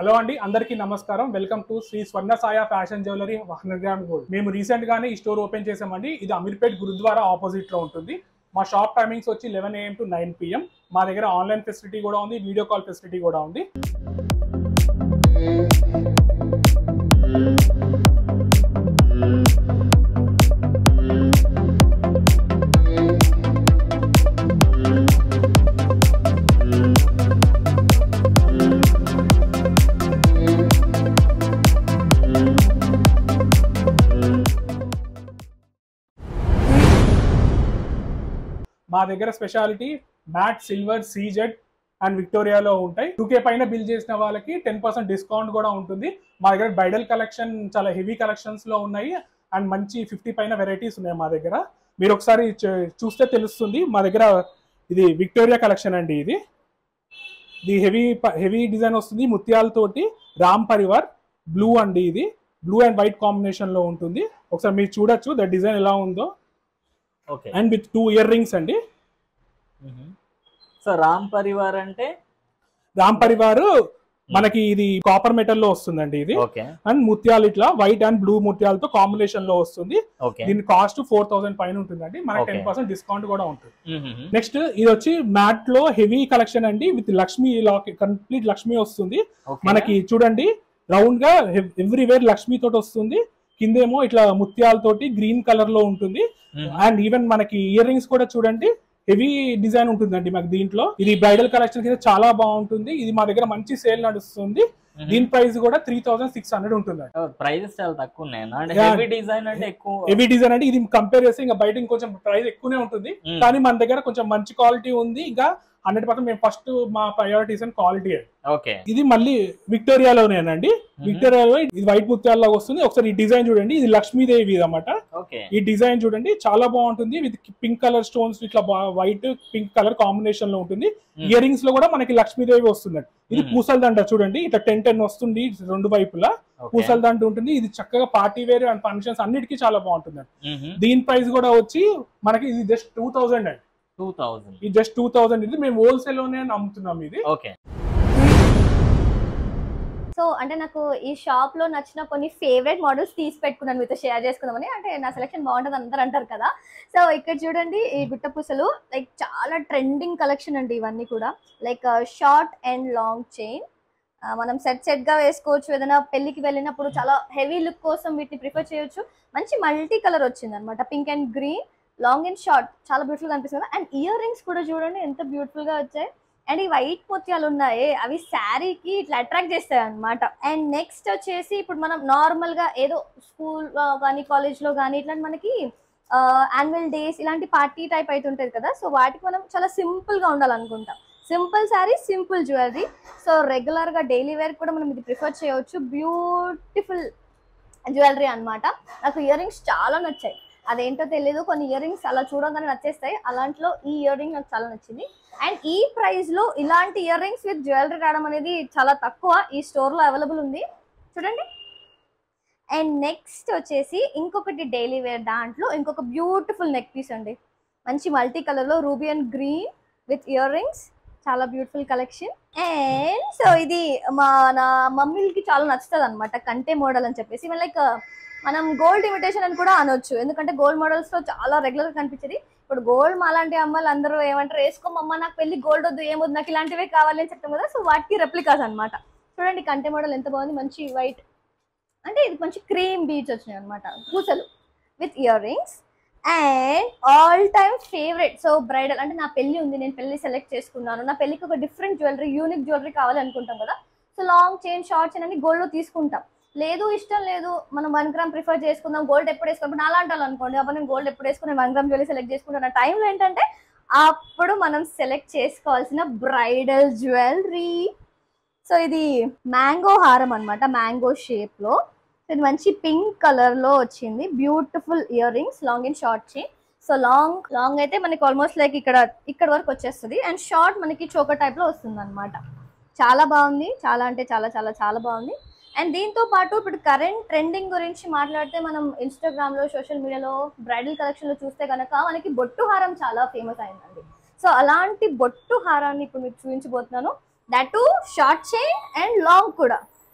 Hello అండి అందరికీ నమస్కారం welcome to Shri Swarna Saya fashion jewellery hundred gram gold మేము రీసెంట్ గానే ఈ స్టోర్ ఓపెన్ చేసామండి ఇది అమీర్పేట్ గురుద్వారా ఆపోజిట్ లో ఉంటుంది మా షాప్ టైమింగ్స్ వచ్చి eleven AM to nine PM మా దగ్గర ఆన్లైన్ ఫెసిలిటీ కూడా ఉంది వీడియో కాల్ ఫెసిలిటీ కూడా ఉంది మా దగ్గర speciality matte silver CZ and విక్టోరియాలో ఉంటాయి టూకే పైన బిల్ చేసిన వాళ్ళకి టెన్ పర్సెంట్ డిస్కౌంట్ కూడా ఉంటుంది మా దగ్గర బ్రైడల్ కలెక్షన్ చాలా హెవీ కలెక్షన్స్ లో ఉన్నాయి అండ్ మంచి ఫిఫ్టీ పైన వెరైటీస్ ఉన్నాయి మా దగ్గర మీరు ఒకసారి చూ- చూస్తే తెలుస్తుంది మా దగ్గర ఇది విక్టోరియా కలెక్షన్ అండి ఇది ఇది హెవీ హెవీ డిజైన్ వస్తుంది ముత్యాలతోటి రామ్ పరివార్ బ్లూ అండి ఇది బ్లూ అండ్ వైట్ కాంబినేషన్ లో ఉంటుంది ఒకసారి మీరు చూడొచ్చు ద డిజైన్ ఎలా ఉందో okay and with two earrings అండి సో రామ్ పరివార్ అంటే రామ్ పరివార్ మనకి ఇది కాపర్ మెటల్ లో వస్తుందండి ఇది ఓకే అండ్ ముత్యాలు ఇట్లా వైట్ అండ్ బ్లూ ముత్యాలతో కాంబినేషన్ లో వస్తుంది ఓకే దీని కాస్ట్ ఫోర్ థౌసండ్ పైన ఉంటుందండి మనకి Okay. టెన్ పర్సెంట్ డిస్కౌంట్ కూడా ఉంటుంది నెక్స్ట్ ఇది వచ్చి మ్యాట్ లో హెవీ కలెక్షన్ అండి విత్ లక్ష్మి కంప్లీట్ లక్ష్మి వస్తుంది మనకి చూడండి రౌండ్ గా ఎవ్రీవేర్ లక్ష్మి తోటి వస్తుంది కిందేమో ఇట్లా ముత్యాలతోటి గ్రీన్ కలర్ లో ఉంటుంది అండ్ ఈవెన్ మనకి ఇయర్ రింగ్స్ కూడా చూడండి హెవీ డిజైన్ ఉంటుందండి మాకు దీంట్లో ఇది బ్రైడల్ కలెక్షన్ కింద చాలా బాగుంటుంది ఇది మా దగ్గర మంచి సేల్ నడుస్తుంది దీని ప్రైస్ కూడా త్రీ థౌసండ్ సిక్స్ హండ్రెడ్ ఉంటుందండి ప్రైజెస్ చాలా తక్కువ ఉన్నాయి అంటే Yeah. హెవీ డిజైన్ అంటే ఎక్కువ హెవీ డిజైన్ అంటే ఇది కంపేర్ చేస్తే ఇంకా బయట ఇంకొంచెం ప్రైస్ ఎక్కువనే ఉంటుంది Mm. కానీ మన దగ్గర కొంచెం మంచి క్వాలిటీ ఉంది ఇంకా హండ్రెడ్ పర్సెంట్ మేము ఫస్ట్ మా ప్రయారిటీస్ అండ్ క్వాలిటీ ఓకే ఇది మళ్ళీ విక్టోరియాలోనేనండి విక్టోరియాలో ఇది వైట్ ముత్యాల్లో వస్తుంది ఒకసారి ఈ డిజైన్ చూడండి ఇది లక్ష్మీదేవి అన్నమాట ఓకే ఈ డిజైన్ చూడండి చాలా బాగుంటుంది విత్ పింక్ కలర్ స్టోన్స్ ఇట్లా వైట్ పింక్ కలర్ కాంబినేషన్ లో ఉంటుంది ఇయర్ రింగ్స్ లో కూడా మనకి లక్ష్మీదేవి వస్తుందండి ఇది Hmm. పూసల దండ చూడండి ఇట్లా టెన్ టెన్ వస్తుంది రెండు వైపులా పూసల దండ ఉంటుంది ఇది చక్కగా పార్టీ వేర్ అండ్ ఫంక్షన్స్ అన్నిటికీ చాలా బాగుంటుంది దీని ప్రైస్ కూడా వచ్చి మనకి ఇది జస్ట్ టూ థౌసండ్ అండి టూ థౌజండ్ ఇది జస్ట్ టూ థౌసండ్ ఇది మేము హోల్సేల్ లోనే అమ్ముతున్నాం ఇది ఓకే సో అంటే నాకు ఈ షాప్ లో నచ్చిన కొన్ని ఫేవరెట్ మోడల్స్ తీసి పెట్టుకున్నాను మీతో షేర్ చేసుకుందామని అంటే నా సెలెక్షన్ బాగుంటుంది అందరు అంటారు కదా సో ఇక్కడ చూడండి ఈ గుట్ట పూసలు లైక్ చాలా ట్రెండింగ్ కలెక్షన్ అండి ఇవన్నీ కూడా like short and long chain మనం సెట్ సెట్ గా వేసుకోవచ్చు ఏదైనా పెళ్లికి వెళ్ళినప్పుడు చాలా హెవీ లుక్ కోసం వీటిని ప్రిఫర్ చేయొచ్చు మంచి మల్టీ కలర్ వచ్చింది అనమాట pink and green long and short చాలా బ్యూటిఫుల్ గా అనిపిస్తుంది అండ్ ఇయర్ రింగ్స్ కూడా చూడండి ఎంత బ్యూటిఫుల్ గా వచ్చాయి అండ్ ఈ వైట్ ముత్యాలు ఉన్నాయి అవి శారీకి ఇట్లా అట్రాక్ట్ చేస్తాయి అనమాట అండ్ నెక్స్ట్ వచ్చేసి ఇప్పుడు మనం నార్మల్ గా ఏదో స్కూల్ కానీ కాలేజ్ లో కానీ ఇట్లాంటి మనకి యాన్యువల్ డేస్ ఇలాంటి పార్టీ టైప్ అవుతుంటది కదా సో వాటికి మనం చాలా సింపుల్ గా ఉండాలనుకుంటాం simple sari simple jewellery so regular గా డైలీ వేర్ కూడా మనం ఇది ప్రిఫర్ చేయవచ్చు బ్యూటిఫుల్ జ్యువెలరీ అన్నమాట నాకు ఇయర్ రింగ్స్ చాలా నచ్చాయి అదేంటో తెలీదు కొన్ని ఇయర్ రింగ్స్ అలా చూడగానే నచ్చేస్తాయి అలాంటిలో ఈ ఇయర్ రింగ్ నాకు చాలా నచ్చింది అండ్ ఈ ప్రైస్ లో ఇలాంటి ఇయర్ రింగ్స్ విత్ జ్యువెలరీ రావడం అనేది చాలా తక్కువ ఈ స్టోర్ లో అవైలబుల్ ఉంది చూడండి అండ్ నెక్స్ట్ వచ్చేసి ఇంకొకటి డైలీ వేర్ దాంట్లో ఇంకొక బ్యూటిఫుల్ నెక్ పీస్ అండి మంచి మల్టీ కలర్ లో ruby and green with earrings చాలా బ్యూటిఫుల్ కలెక్షన్ అండ్ సో ఇది మా నా మమ్మీలకి చాలా నచ్చుతుంది అనమాట కంటే మోడల్ అని చెప్పేసి లైక్ మనం గోల్డ్ ఇమిటేషన్ అని కూడా అనొచ్చు ఎందుకంటే గోల్డ్ మోడల్స్ లో చాలా రెగ్యులర్ గా కనిపించేది ఇప్పుడు గోల్డ్ మాలాంటి అమ్మాయిలు అందరూ ఏమంటారు వేసుకోమమ్మ నాకు పెళ్లి గోల్డ్ వద్దు ఏమొద్దు నాకు ఇలాంటివే కావాలి అని చెప్తాం కదా సో వాటికి రెప్లికాస్ అన్నమాట చూడండి కంటె మోడల్ ఎంత బాగుంది మంచి వైట్ అంటే ఇది మంచి క్రీమ్ బీచ్ వచ్చినాయి అనమాట పూసలు with earrings and all time favourite so bridal అంటే నా పెళ్లి ఉంది నేను పెళ్లి సెలెక్ట్ చేసుకున్నాను నా పెళ్లికి ఒక డిఫరెంట్ జ్యువెలరీ యూనిక్ జ్యువెలరీ కావాలి అనుకుంటాం కదా so long chain short chain అని గోల్డ్ లో తీసుకుంటాం లేదు ఇష్టం లేదు మనం వన్ గ్రామ్ ప్రిఫర్ చేసుకుందాం గోల్డ్ ఎప్పుడు వేసుకుంటాం నాలా అంటాను అనుకోండి అప్పుడు నేను గోల్డ్ ఎప్పుడు వేసుకుని వన్ గ్రామ్ జ్యువెలరీ సెలెక్ట్ చేసుకుంటాను ఆ టైంలో ఏంటంటే అప్పుడు మనం సెలెక్ట్ చేసుకోవాల్సిన బ్రైడల్ జ్యువెలరీ సో ఇది మ్యాంగో హారం అన్నమాట మ్యాంగో షేప్ లో సో ఇది మంచి పింక్ కలర్ లో వచ్చింది beautiful earrings long and short chain so long long అయితే మనకి ఆల్మోస్ట్ లైక్ ఇక్కడ ఇక్కడ వరకు వచ్చేస్తుంది అండ్ షార్ట్ మనకి చోకర్ టైప్ లో వస్తుంది అనమాట చాలా బాగుంది చాలా అంటే చాలా చాలా చాలా బాగుంది అండ్ దీంతో పాటు ఇప్పుడు కరెంట్ ట్రెండింగ్ గురించి మాట్లాడితే మనం ఇన్స్టాగ్రామ్ లో సోషల్ మీడియాలో బ్రైడల్ కలెక్షన్ లో చూస్తే గనక మనకి బొట్టు హారం చాలా ఫేమస్ అయిందండి సో అలాంటి బొట్టు హారాన్ని ఇప్పుడు మీకు చూపించబోతున్నాను that to short chain and long కూడా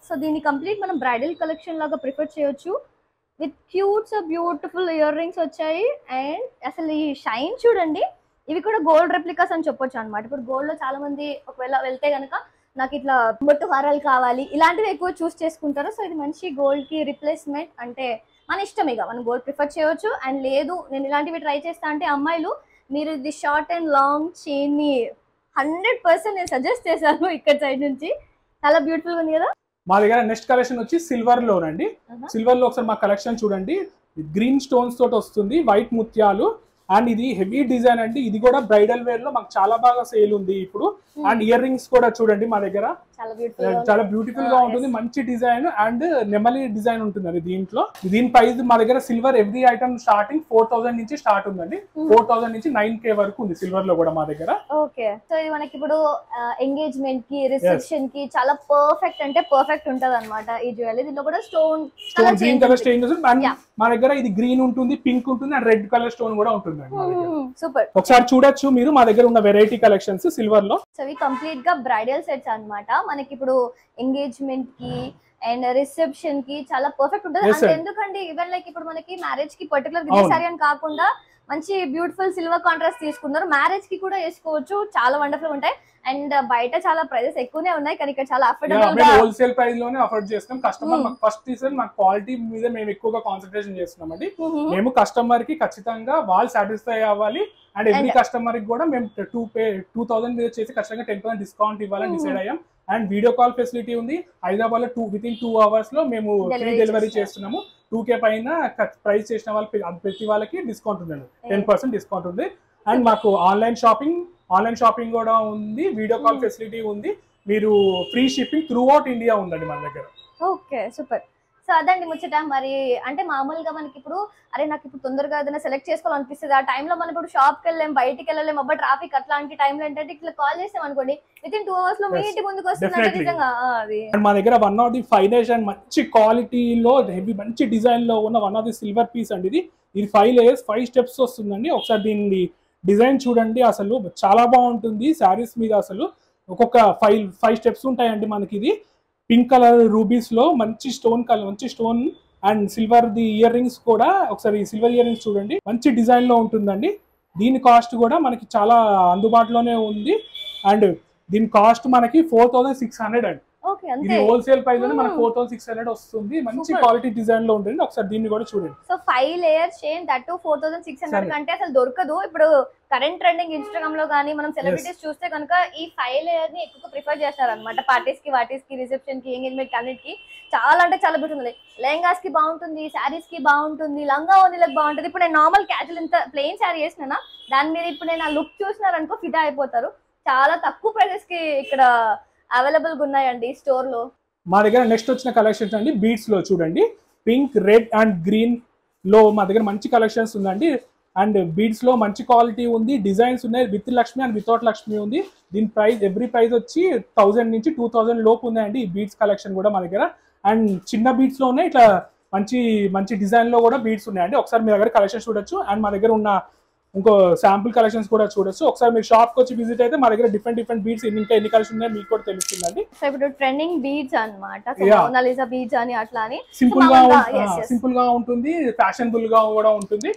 సో దీన్ని కంప్లీట్ మనం బ్రైడల్ కలెక్షన్ లాగా ప్రిఫర్ చేయొచ్చు with cute beautiful earrings వచ్చాయి అండ్ అసలు ఈ షైన్ చూడండి ఇవి కూడా గోల్డ్ రెప్లికాస్ అని చెప్పొచ్చు అనమాట ఇప్పుడు గోల్డ్ లో చాలా మంది ఒకవేళ వెళ్తే గనక నాకు ఇట్లా బొట్టు హారాలు కావాలి ఇలాంటివి ఎక్కువ చూస్ చేసుకుంటారు సో ఇది మంచి గోల్డ్ కి రిప్లేస్మెంట్ అంటే మన ఇష్టం ఇక మనం గోల్డ్ ప్రిఫర్ చేయొచ్చు అండ్ లేదు నేను ఇలాంటివి ట్రై చేస్తా అంటే అమ్మాయిలు మీరు ఇది షార్ట్ అండ్ లాంగ్ చైన్ ని హండ్రెడ్ పర్సెంట్ నేను సజెస్ట్ చేశాను ఇక్కడ సైడ్ నుంచి చాలా బ్యూటిఫుల్ ఉంది కదా మా దగ్గర నెక్స్ట్ కలెక్షన్ వచ్చి సిల్వర్ లోనండి Uh-huh. సిల్వర్ లో ఒకసారి మా కలెక్షన్ చూడండి గ్రీన్ స్టోన్స్ తోటి వస్తుంది వైట్ ముత్యాలు అండ్ ఇది హెవీ డిజైన్ అండి ఇది కూడా బ్రైడల్ వేర్ లో మాకు చాలా బాగా సేల్ ఉంది ఇప్పుడు అండ్ ఇయర్ రింగ్స్ కూడా చూడండి మా దగ్గర చాలా బ్యూటిఫుల్ చాలా బ్యూటిఫుల్ గా Ah, ఉంటుంది మంచి డిజైన్ అండ్ నెమలి డిజైన్ ఉంటుందండి దీంట్లో దీని ప్రైస్ మా దగ్గర silver every item starting four thousand నుంచి స్టార్ట్ ఉందండి ఫోర్ థౌసండ్ నుంచి నైన్ కే వరకు ఉంది సిల్వర్ లో కూడా మా దగ్గర ఓకే సో ఇది మనకి ఇప్పుడు ఎంగేజ్మెంట్ కి రిసెప్షన్ కి చాలా పర్ఫెక్ట్ అంటే పర్ఫెక్ట్ ఉంటది అనమాట ఈ జ్యువెలరీ దీంట్లో కూడా స్టోన్ చాలా stone green colour stone and Yeah. మా దగ్గర ఇది గ్రీన్ ఉంటుంది పింక్ ఉంటుంది అండ్ రెడ్ కలర్ స్టోన్ కూడా ఉంటుందండి మా దగ్గర సూపర్ ఒకసారి చూడొచ్చు మీరు మా దగ్గర ఉన్న వెరైటీ కలెక్షన్స్ సిల్వర్ లో సో ఇవి కంప్లీట్ గా బ్రైడల్ సెట్స్ అన్నమాట మనకి ఇప్పుడు ఎంగేజ్మెంట్ కి అండ్ రిసెప్షన్ కి చాలా పర్ఫెక్ట్ ఉంటుంది Yes, అంటే sir. ఎందుకండి ఈవెన్ లైక్ ఇప్పుడు మనకి మ్యారేజ్ కి పర్టికులర్ ఇదే అవును. సారీ అని కాకుండా మంచి బ్యూటిఫుల్ సిల్వర్ కాంట్రాస్ట్ తీసుకున్నారు మ్యారేజ్ కి కూడా వేసుకోవచ్చు చాలా వండర్ఫుల్ ఉంటాయి అండ్ బయట చాలా ప్రైజెస్ ఎక్కువనే ఉన్నాయి కానీ ఇక్కడ చాలా అఫోర్డబుల్ గా మేము హోల్సేల్ ప్రైస్ లోనే ఆఫర్ చేస్తున్నాం కస్టమర్ Hmm. మాకు ఫస్ట్ తీసేది మాకు క్వాలిటీ మీద మేము ఎక్కువగా కాన్సన్ట్రేషన్ చేస్తున్నాం అండి మ్మ్. మేము కస్టమర్ కి ఖచ్చితంగా వాళ్ళు సాటిస్ఫై అవ్వాలి అండ్ ఎవ్రీ And- కస్టమర్ కి కూడా మేము టూ పే టూ థౌసండ్ మీద చేసి ఖచ్చితంగా టెన్ పర్సెంట్ డిస్కౌంట్ ఇవ్వాలని Mhm. డిసైడ్ అయ్యాం అండ్ వీడియో కాల్ ఫెసిలిటీ ఉంది హైదరాబాద్ లో to within two hours లో మేము ఫ్రీ Delivery డెలివరీ చేస్తారు. చేస్తున్నాము టూ కే పైన ప్రైస్ చేసిన వాళ్ళకి ప్రతి వాళ్ళకి డిస్కౌంట్ ఉందండి టెన్ పర్సెంట్ డిస్కౌంట్ ఉంది అండ్ మాకు ఆన్లైన్ షాపింగ్ ఆన్లైన్ షాపింగ్ కూడా ఉంది వీడియో కాల్ Hmm. ఫెసిలిటీ ఉంది మీరు free shipping throughout India ఉందండి మన దగ్గర ఓకే సూపర్ సో అదండి ముచ్చట మరి అంటే మామూలుగా మనకి ఇప్పుడు అరే నాకు ఇప్పుడు తొందరగా ఏదైనా సెలెక్ట్ చేసుకోవాలనిపిస్తుంది ఆ టైంలో మనం ఇప్పుడు షాప్కి వెళ్ళలేం బయటికి వెళ్ళలేం అబ్బా ట్రాఫిక్ అట్లాంటి టైంలో ఏంటంటే ఇట్లా కాల్ చేసాం అనుకోండి విత్ ఇన్ టూ అవర్స్ లో మీ Yes. ఇంటి ముందుకు వస్తుందంటే Definitely. నిజంగా ఆ, అది అండ్ మా దగ్గర one of the finest and మంచి క్వాలిటీలో హెవీ మంచి డిజైన్ లో ఉన్న one of the silver piece అండి ఇది ఇది ఫైవ్ లేయర్స్ ఫైవ్ స్టెప్స్ వస్తుందండి ఒకసారి దీన్ని డిజైన్ చూడండి అసలు చాలా బాగుంటుంది శారీస్ మీద అసలు ఒక్కొక్క ఫైవ్ ఫైవ్ స్టెప్స్ ఉంటాయండి మనకి ఇది పింక్ కలర్ రూబీస్ లో మంచి స్టోన్ కలర్ మంచి stone and silver the earrings కూడా ఒకసారి సిల్వర్ ఇయర్ రింగ్స్ చూడండి మంచి డిజైన్ లో ఉంటుందండి దీని కాస్ట్ కూడా మనకి చాలా అందుబాటులోనే ఉంది అండ్ దీని కాస్ట్ మనకి ఫోర్ థౌసండ్ సిక్స్ హండ్రెడ్ అండి ఓకే ఇది అంతే హోల్సేల్ ప్రైస్ లోనే మనకి Hmm. Four thousand six hundred వస్తుంది మంచి Super. క్వాలిటీ డిజైన్ లో ఉంటుంది ఒకసారి దీన్ని కూడా చూడండి so five layer chain that four thousand six hundred సరే. కంటే అసలు దొరకదు ఇప్పుడు కరెంట్ ట్రెండింగ్ ఇన్స్టాగ్రామ్ లో కానీ మనం సెలబ్రిటీస్ చూస్తే కనుక ఈ ఫైవ్ లేయర్ ని ఎక్కువ ప్రిఫర్ చేస్తారు అనమాట పార్టీస్ కి వాటీస్ కి రిసెప్షన్ కి ఎంగేజ్మెంట్ అన్నిటికి చాలా అంటే చాలా బాగుంటుంది లెహంగాస్ కి బాగుంటుంది శారీస్ కి బాగుంటుంది లంగా ఓనీలకు బాగుంటుంది ఇప్పుడు నేను నార్మల్ క్యాజువల్ ఇంత ప్లెయిన్ శారీ వేసినా దాని మీద ఇప్పుడు నేను ఆ లుక్ చూసినారనుకో ఫిదా అయిపోతారు చాలా తక్కువ ప్రైసెస్ కి ఇక్కడ అవైలబుల్ గా ఉన్నాయండి స్టోర్ లో మా దగ్గర నెక్స్ట్ వచ్చిన కలెక్షన్స్ అండి బీట్స్ లో చూడండి పింక్ రెడ్ అండ్ గ్రీన్ లో మా దగ్గర మంచి కలెక్షన్స్ ఉందండి అండ్ బీడ్స్ లో మంచి క్వాలిటీ ఉంది డిజైన్స్ ఉన్నాయి with Lakshmi and without Lakshmi ఉంది దీని ప్రైస్ ఎవ్రీ ప్రైస్ వచ్చి థౌసండ్ నుంచి టూ థౌసండ్ లోపు ఉన్నాయండి ఈ బీడ్స్ కలెక్షన్ కూడా మా దగ్గర అండ్ చిన్న బీడ్స్ లో ఉన్నాయి ఇట్లా మంచి మంచి డిజైన్ లో కూడా బీడ్స్ ఉన్నాయండి ఒకసారి మీ దగ్గర కలెక్షన్ చూడొచ్చు అండ్ మా దగ్గర ఉన్న ఇంకో శాంపుల్ కలెక్షన్స్ కూడా చూడొచ్చు ఒకసారి మీరు షాప్ కి వచ్చి విజిట్ అయితే మా దగ్గర డిఫరెంట్ డిఫరెంట్ బీడ్స్ ఇంకా ఎన్ని కలెక్షన్ ఉన్నాయో మీకు కూడా తెలుస్తుందండి సో ఇప్పుడు ట్రెండింగ్ బీడ్స్ అన్నమాట సో Yeah. మోనాలిసా బీడ్స్ అని అట్లా అని సింపుల్ గా మామూలుగా, ఉం- yes, ఆ, yes. సింపుల్ గా ఉంటుంది ఫ్యాషనబుల్ గా కూడా ఉంటుంది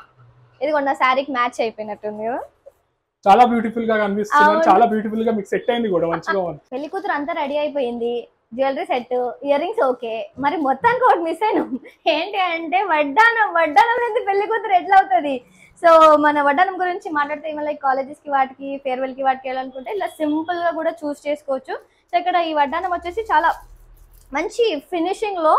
ఇది కొన్న శారీకి మ్యాచ్ అయిపోయినట్టుంది కదా చాలా బ్యూటిఫుల్ గా కనిపిస్తుంది అవును. చాలా బ్యూటిఫుల్ గా మీకు సెట్ అయింది కూడా మంచిగా ఉంది పెళ్లి కూతురు అంతా రెడీ అయిపోయింది jewellery set earrings okay మరి మొత్తానికి ఒకటి మిస్ అయినాం ఏంటి అంటే వడ్డానం వడ్డానం అనేది పెళ్లి కూతురు ఎట్లా అవుతుంది సో మన వడ్డానం గురించి మాట్లాడితే ఏమైనా లైక్ కాలేజెస్ కి వాటికి ఫేర్వెల్ కి వాటికి వెళ్ళాలనుకుంటే ఇలా సింపుల్ గా కూడా చూస్ చేసుకోవచ్చు సో ఇక్కడ ఈ వడ్డానం వచ్చేసి చాలా మంచి ఫినిషింగ్ లో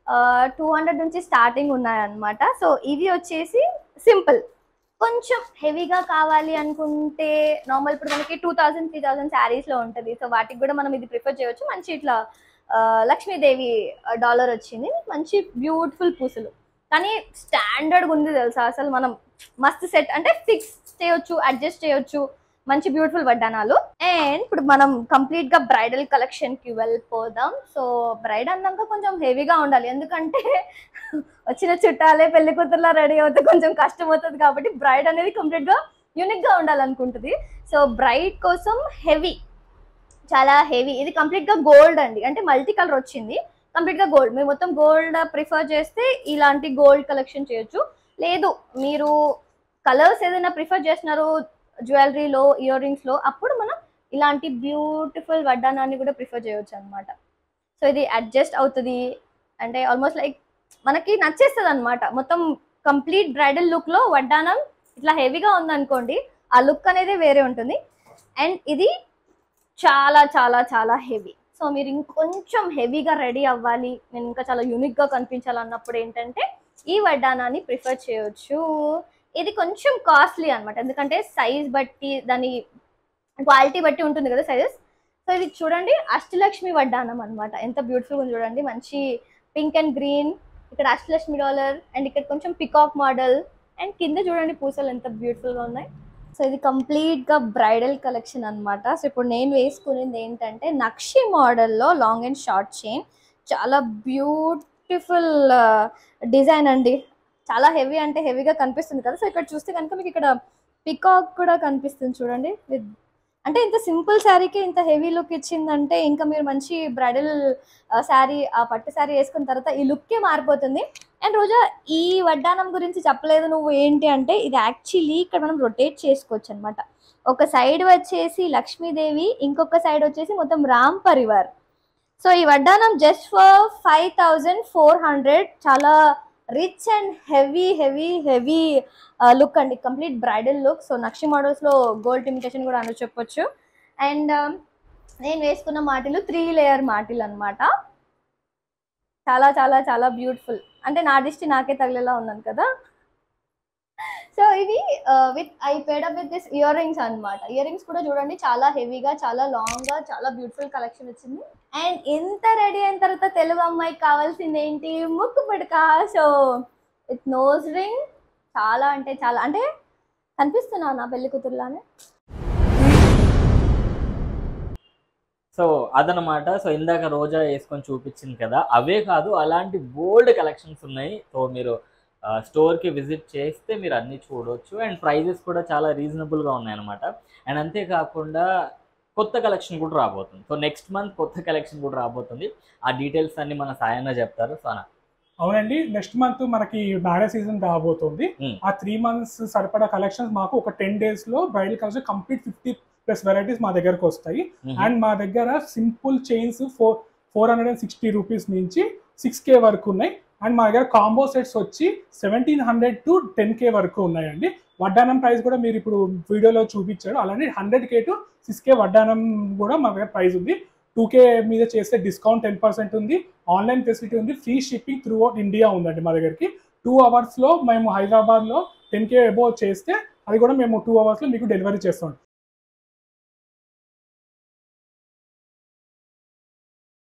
టూ హండ్రెడ్ నుంచి స్టార్టింగ్ ఉన్నాయన్నమాట సో ఇవి వచ్చేసి సింపుల్ కొంచెం హెవీగా కావాలి అనుకుంటే నార్మల్ ఇప్పుడు మనకి two thousand three thousand saris లో ఉంటుంది సో వాటికి కూడా మనం ఇది ప్రిఫర్ చేయవచ్చు మంచి ఇట్లా ఆ, లక్ష్మీదేవి డాలర్ వచ్చింది మంచి బ్యూటిఫుల్ పూసలు కానీ స్టాండర్డ్ ఉంది తెలుసా అసలు మనం మస్త్ సెట్ అంటే ఫిక్స్ చేయొచ్చు అడ్జస్ట్ చేయొచ్చు మంచి బ్యూటిఫుల్ వడ్డానాలు అండ్ ఇప్పుడు మనం కంప్లీట్ గా బ్రైడల్ కలెక్షన్ కి వెళ్ళిపోదాం సో బ్రైడ్ అన్నాక కొంచెం హెవీగా ఉండాలి ఎందుకంటే వచ్చిన చుట్టాలే పెళ్లి కూతుర్లా రెడీ అవుతే కొంచెం కష్టం అవుతుంది కాబట్టి బ్రైడ్ అనేది కంప్లీట్ గా యూనిక్ గా ఉండాలనుకుంటుంది సో బ్రైడ్ కోసం హెవీ చాలా హెవీ ఇది కంప్లీట్ గా గోల్డ్ అండి అంటే మల్టీ కలర్ వచ్చింది కంప్లీట్ గా గోల్డ్ మీరు మొత్తం గోల్డ్ ప్రిఫర్ చేస్తే ఇలాంటి గోల్డ్ కలెక్షన్ చేయొచ్చు లేదు మీరు కలర్స్ ఏదైనా ప్రిఫర్ చేస్తున్నారు జ్యువెలరీలో ఇయర్ రింగ్స్ లో అప్పుడు మనం ఇలాంటి బ్యూటిఫుల్ వడ్డానాన్ని కూడా ప్రిఫర్ చేయొచ్చు అనమాట సో ఇది అడ్జస్ట్ అవుతుంది అంటే ఆల్మోస్ట్ లైక్ మనకి నచ్చేస్తుంది అనమాట మొత్తం కంప్లీట్ బ్రైడల్ లుక్ లో వడ్డానం ఇట్లా హెవీగా ఉందనుకోండి ఆ లుక్ అనేది వేరే ఉంటుంది అండ్ ఇది చాలా చాలా చాలా హెవీ సో మీరు ఇంకొంచెం హెవీగా రెడీ అవ్వాలి నేను ఇంకా చాలా యూనిక్ గా కనిపించాలన్నప్పుడు ఏంటంటే ఈ వడ్డానాన్ని ప్రిఫర్ చేయొచ్చు ఇది కొంచెం కాస్ట్లీ అన్నమాట ఎందుకంటే సైజ్ బట్టి దాని క్వాలిటీ బట్టి ఉంటుంది కదా సైజెస్ సో ఇది చూడండి అష్టలక్ష్మి వడ్డానం అన్నమాట ఎంత బ్యూటిఫుల్ ఉంది చూడండి మంచి పింక్ అండ్ గ్రీన్ ఇక్కడ అష్టలక్ష్మి డాలర్ అండ్ ఇక్కడ కొంచెం పికాక్ మోడల్ అండ్ కింద చూడండి పూసలు ఎంత beautiful గా ఉన్నాయి సో ఇది కంప్లీట్ గా బ్రైడల్ కలెక్షన్ అన్నమాట సో ఇప్పుడు నేను వేసుకునేది ఏంటంటే నక్షి మోడల్లో లాంగ్ అండ్ షార్ట్ చైన్ చాలా బ్యూటిఫుల్ డిజైన్ అండి చాలా హెవీ అంటే హెవీగా కనిపిస్తుంది కదా సో ఇక్కడ చూస్తే కనుక మీకు ఇక్కడ పికాక్ కూడా కనిపిస్తుంది చూడండి విత్ అంటే ఇంత సింపుల్ శారీకి ఇంత హెవీ లుక్ ఇచ్చిందంటే ఇంకా మీరు మంచి బ్రైడల్ శారీ ఆ పట్టు శారీ వేసుకున్న తర్వాత ఈ లుక్కే మారిపోతుంది అండ్ రోజా ఈ వడ్డానం గురించి చెప్పలేదు నువ్వు ఏంటి అంటే ఇది యాక్చువల్లీ ఇక్కడ మనం రొటేట్ చేసుకోవచ్చు అనమాట ఒక సైడ్ వచ్చేసి లక్ష్మీదేవి ఇంకొక సైడ్ వచ్చేసి మొత్తం రామ్ పరివార్ సో ఈ వడ్డానం just for five thousand four hundred చాలా rich and heavy heavy heavy look అండి కంప్లీట్ బ్రైడల్ లుక్ సో నక్షి మోడల్స్లో గోల్డ్ ఇమిటేషన్ కూడా అని చెప్పొచ్చు అండ్ నేను వేసుకున్న మాటిలు త్రీ లేయర్ మాటిల్ అన్నమాట చాలా చాలా చాలా బ్యూటిఫుల్ అంటే నా దిష్టి నాకే తగిలేలా ఉన్నాను కదా సో ఇవి విత్ ఐ పేడప్ విత్ దిస్ ఇయర్ రింగ్స్ అనమాట ఇయర్ రింగ్స్ కూడా చూడండి చాలా హెవీగా చాలా లాంగ్ గా చాలా బ్యూటిఫుల్ కలెక్షన్ వచ్చింది అండ్ ఎంత రెడీ అయిన తర్వాత తెలుగు అమ్మాయికి కావాల్సింది ఏంటి ముక్కు పిడక సో విత్ నోస్ రింగ్ చాలా అంటే చాలా అంటే కనిపిస్తున్నా నా పెళ్లి కూతురులానే సో అదనమాట సో ఇందాక రోజా వేసుకొని చూపించింది కదా అవే కాదు అలాంటి బోల్డ్ కలెక్షన్స్ ఉన్నాయి సో మీరు స్టోర్కి విజిట్ చేస్తే మీరు అన్నీ చూడవచ్చు అండ్ ప్రైజెస్ కూడా చాలా రీజనబుల్గా ఉన్నాయన్నమాట అండ్ అంతేకాకుండా కొత్త కలెక్షన్ కూడా రాబోతుంది సో నెక్స్ట్ మంత్ కొత్త కలెక్షన్ కూడా రాబోతుంది ఆ డీటెయిల్స్ అన్ని మన సాయన్న చెప్తారు సో అన్న అవునండి నెక్స్ట్ మంత్ మనకి మ్యారేజ్ సీజన్ రాబోతుంది Hmm. ఆ త్రీ మంత్స్ సరిపడా కలెక్షన్స్ మాకు ఒక టెన్ డేస్ లో bridal collection complete fifty plus varieties మా దగ్గరకు వస్తాయి అండ్ మా దగ్గర simple chains four four hundred and sixty rupees నుంచి సిక్స్ కే వరకు ఉన్నాయి అండ్ మా దగ్గర కాంబో సెట్స్ వచ్చి seventeen hundred to ten K వరకు ఉన్నాయండి వడ్డానం ప్రైస్ కూడా మీరు ఇప్పుడు వీడియోలో చూపించారు అలానే hundred K to six K వడ్డానం కూడా మా దగ్గర ప్రైస్ ఉంది టూ కే మీద చేస్తే డిస్కౌంట్ టెన్ పర్సెంట్ ఉంది ఆన్లైన్ ఫెసిలిటీ ఉంది free shipping throughout India ఉందండి మా దగ్గరికి టూ అవర్స్లో మేము హైదరాబాద్లో టెన్ కే అబోవ్ చేస్తే అది కూడా మేము టూ అవర్స్లో మీకు డెలివరీ చేస్తాం